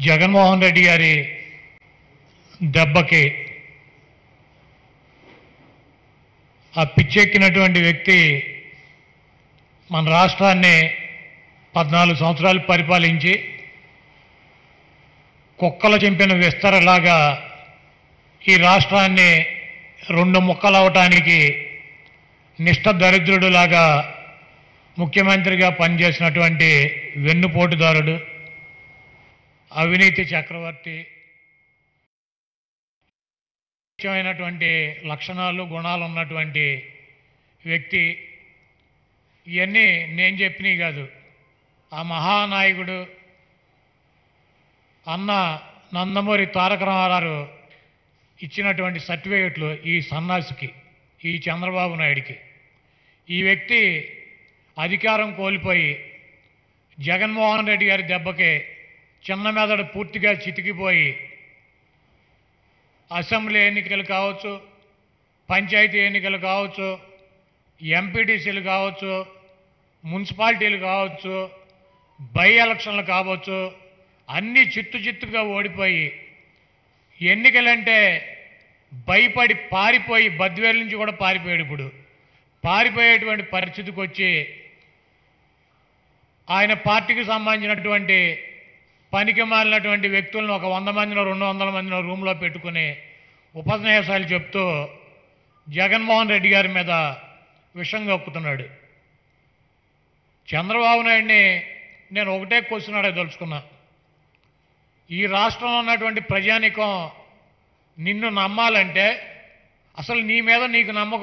జగన్మోహన్ రెడ్డి గారి దెబ్బకి ఆ పిచ్చెక్కినటువంటి వ్యక్తి మన రాష్ట్రాన్ని పద్నాలుగు సంవత్సరాలు పరిపాలించి కుక్కలు చింపిన విస్తరలాగా ఈ రాష్ట్రాన్ని రెండు ముక్కలవటానికి నిష్ఠ దరిద్రుడులాగా ముఖ్యమంత్రిగా పనిచేసినటువంటి వెన్నుపోటుదారుడు అవినీతి చక్రవర్తి ముఖ్యమైనటువంటి లక్షణాలు గుణాలు ఉన్నటువంటి వ్యక్తి ఇవన్నీ నేను చెప్పినవి కాదు ఆ మహానాయకుడు అన్న నందమూరి తారక రామారావు ఇచ్చినటువంటి సర్టిఫికెట్లు ఈ సన్నాసికి ఈ చంద్రబాబు నాయుడికి ఈ వ్యక్తి అధికారం కోల్పోయి జగన్మోహన్ రెడ్డి గారి దెబ్బకి చిన్న మెదడు పూర్తిగా చితికిపోయి అసెంబ్లీ ఎన్నికలు కావచ్చు పంచాయతీ ఎన్నికలు కావచ్చు ఎంపీటీసీలు కావచ్చు మున్సిపాలిటీలు కావచ్చు బై ఎలక్షన్లు కావచ్చు అన్నీ చిత్తు చిత్తుగా ఓడిపోయి ఎన్నికలంటే భయపడి పారిపోయి బద్వేలు నుంచి కూడా పారిపోయాడు ఇప్పుడు పారిపోయేటువంటి పరిస్థితికి వచ్చి ఆయన పార్టీకి సంబంధించినటువంటి పనికి మాలినటువంటి వ్యక్తులను ఒక వంద మందినో రెండు వందల మందినో రూమ్లో పెట్టుకుని ఉపన్యాసాలు చెప్తూ జగన్మోహన్ రెడ్డి గారి మీద విషం కక్కుతున్నాడు చంద్రబాబు నాయుడిని నేను ఒకటే క్వశ్చన్ అడగదలుచుకున్నా ఈ రాష్ట్రంలో ఉన్నటువంటి ప్రజానికం నిన్ను నమ్మాలంటే అసలు నీ మీద నీకు నమ్మకం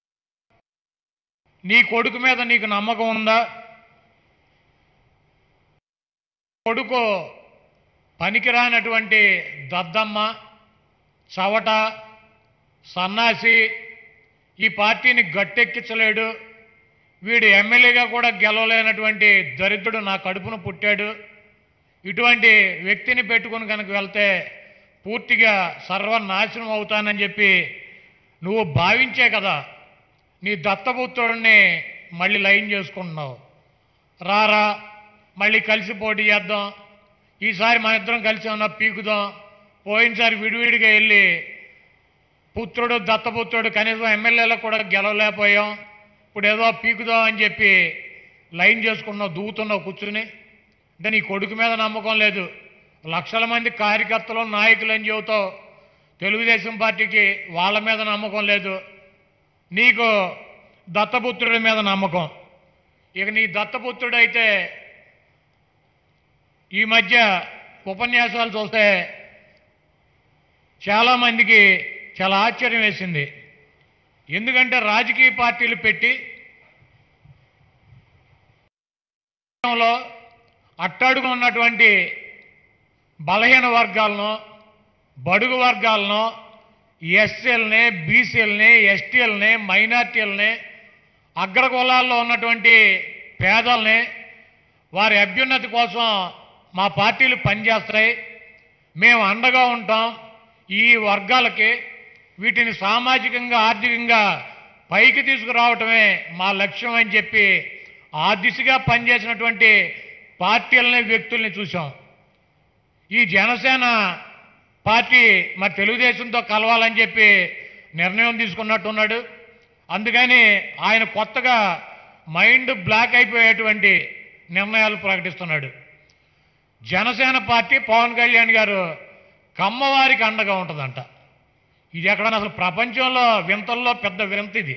నీ కొడుకు మీద నీకు నమ్మకం ఉందా కొడుకు పనికిరానటువంటి దద్దమ్మ చవట సన్నాసి ఈ పార్టీని గట్టెక్కించలేడు వీడు ఎమ్మెల్యేగా కూడా గెలవలేనటువంటి దరిద్రుడు నా కడుపున పుట్టాడు ఇటువంటి వ్యక్తిని పెట్టుకుని కనుక వెళ్తే పూర్తిగా సర్వనాశనం అవుతానని చెప్పి నువ్వు భావించే కదా నీ దత్తపుత్రుడిని మళ్ళీ లైన్ చేసుకుంటున్నావు రారా మళ్ళీ కలిసి పోటీ చేద్దాం ఈసారి మన ఇద్దరం కలిసి ఉన్నా పీకుదాం పోయినసారి విడివిడిగా వెళ్ళి పుత్రుడు దత్తపుత్రుడు కనీసం ఎమ్మెల్యేలకు కూడా గెలవలేకపోయాం ఇప్పుడు ఏదో పీకుదాం అని చెప్పి లైన్ చేసుకున్నావు దూకుతున్నావు కూర్చుని అంటే నీ కొడుకు మీద నమ్మకం లేదు లక్షల మంది కార్యకర్తలు నాయకులు అని చెబుతావు తెలుగుదేశం పార్టీకి వాళ్ళ మీద నమ్మకం లేదు నీకు దత్తపుత్రుడి మీద నమ్మకం ఇక నీ దత్తపుత్రుడైతే ఈ మధ్య ఉపన్యాసాలు చూస్తే చాలామందికి చాలా ఆశ్చర్యం వేసింది ఎందుకంటే రాజకీయ పార్టీలు పెట్టి లో అట్టడుగు ఉన్నటువంటి బలహీన వర్గాలను బడుగు వర్గాలను ఎస్సీలని బీసీలని ఎస్టీలని మైనార్టీలని అగ్రకులాల్లో ఉన్నటువంటి పేదల్ని వారి అభ్యున్నతి కోసం మా పార్టీలు పనిచేస్తాయి మేము అండగా ఉంటాం ఈ వర్గాలకి వీటిని సామాజికంగా ఆర్థికంగా పైకి తీసుకురావటమే మా లక్ష్యం అని చెప్పి ఆ దిశగా పనిచేసినటువంటి పార్టీలని వ్యక్తుల్ని చూసాం ఈ జనసేన పార్టీ మరి తెలుగుదేశంతో కలవాలని చెప్పి నిర్ణయం తీసుకున్నట్టున్నాడు అందుకని ఆయన కొత్తగా మైండ్ బ్లాక్ అయిపోయేటువంటి నిర్ణయాలు ప్రకటిస్తున్నాడు జనసేన పార్టీ పవన్ కళ్యాణ్ గారు కమ్మవారికి అండగా ఉంటుందంట ఇది ఎక్కడన్నా అసలు ప్రపంచంలో వింతల్లో పెద్ద వింత ఇది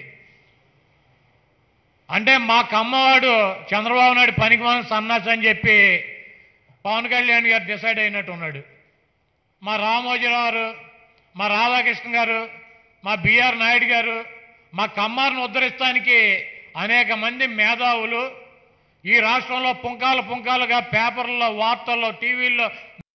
అంటే మా కమ్మవాడు చంద్రబాబు నాయుడు పనికి మన సన్నాసి అని చెప్పి పవన్ కళ్యాణ్ గారు డిసైడ్ అయినట్టు ఉన్నాడు మా రామోజీరావు గారు మా రాధాకృష్ణ గారు మా బిఆర్ నాయుడు గారు మా కమ్మారిని ఉద్ధరిస్తానికి అనేక మంది మేధావులు ఈ రాష్ట్రంలో పుంకాలు పుంకాలుగా పేపర్లలో వార్తల్లో టీవీల్లో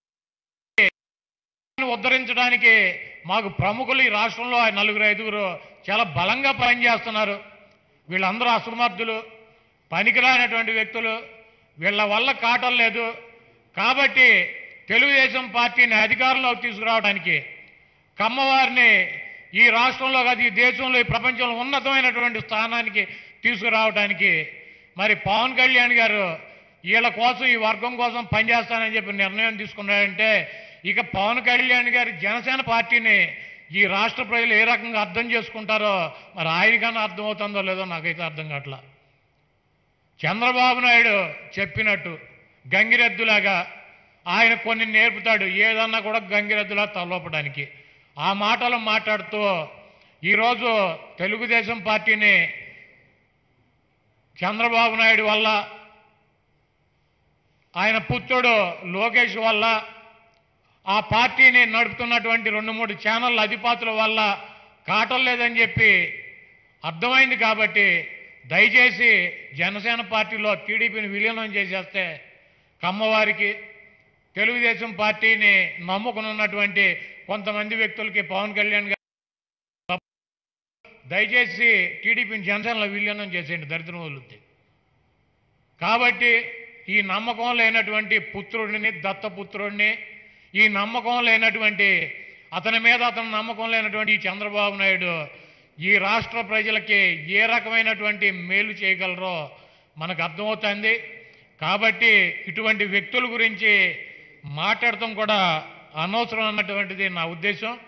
ఉద్ధరించడానికి మాకు ప్రముఖులు ఈ రాష్ట్రంలో ఆ నలుగురు ఐదుగురు చాలా బలంగా పనిచేస్తున్నారు వీళ్ళందరూ అసమర్థులు పనికిరానటువంటి వ్యక్తులు వీళ్ళ వల్ల కాటం లేదు కాబట్టి తెలుగుదేశం పార్టీని అధికారంలోకి తీసుకురావడానికి కమ్మవారిని ఈ రాష్ట్రంలో కాదు ఈ దేశంలో ఈ ప్రపంచంలో ఉన్నతమైనటువంటి స్థానానికి తీసుకురావడానికి మరి పవన్ కళ్యాణ్ గారు వీళ్ళ కోసం ఈ వర్గం కోసం పనిచేస్తానని చెప్పి నిర్ణయం తీసుకున్నాడంటే ఇక పవన్ కళ్యాణ్ గారి జనసేన పార్టీని ఈ రాష్ట్ర ప్రజలు ఏ రకంగా అర్థం చేసుకుంటారో మరి ఆయనకన్నా అర్థమవుతుందో లేదో నాకైతే అర్థం కావట్లా చంద్రబాబు నాయుడు చెప్పినట్టు గంగిరెద్దులాగా ఆయన కొన్ని నేర్పుతాడు ఏదన్నా కూడా గంగిరెద్దులా తలవపడానికి ఆ మాటలు మాట్లాడుతూ ఈరోజు తెలుగుదేశం పార్టీని చంద్రబాబు నాయుడు వల్ల ఆయన పుత్రుడు లోకేష్ వల్ల ఆ పార్టీని నడుపుతున్నటువంటి రెండు మూడు ఛానళ్ళ అధిపతుల వల్ల కాటం లేదని చెప్పి అర్థమైంది కాబట్టి దయచేసి జనసేన పార్టీలో టీడీపీని విలీనం చేసేస్తే కమ్మవారికి తెలుగుదేశం పార్టీని నమ్ముకుని ఉన్నటువంటి కొంతమంది వ్యక్తులకి పవన్ కళ్యాణ్ గారు దయచేసి టీడీపీని జనసేనలో విలీనం చేసేయండి దరిద్రం వదులుతుంది కాబట్టి ఈ నమ్మకం లేనటువంటి పుత్రుడిని దత్తపుత్రుడిని ఈ నమ్మకం లేనటువంటి అతని మీద అతని నమ్మకం లేనటువంటి ఈ చంద్రబాబు నాయుడు ఈ రాష్ట్ర ప్రజలకి ఏ రకమైనటువంటి మేలు చేయగలరో మనకు అర్థమవుతుంది కాబట్టి ఇటువంటి వ్యక్తుల గురించి మాట్లాడటం కూడా అనవసరం అన్నటువంటిది నా ఉద్దేశం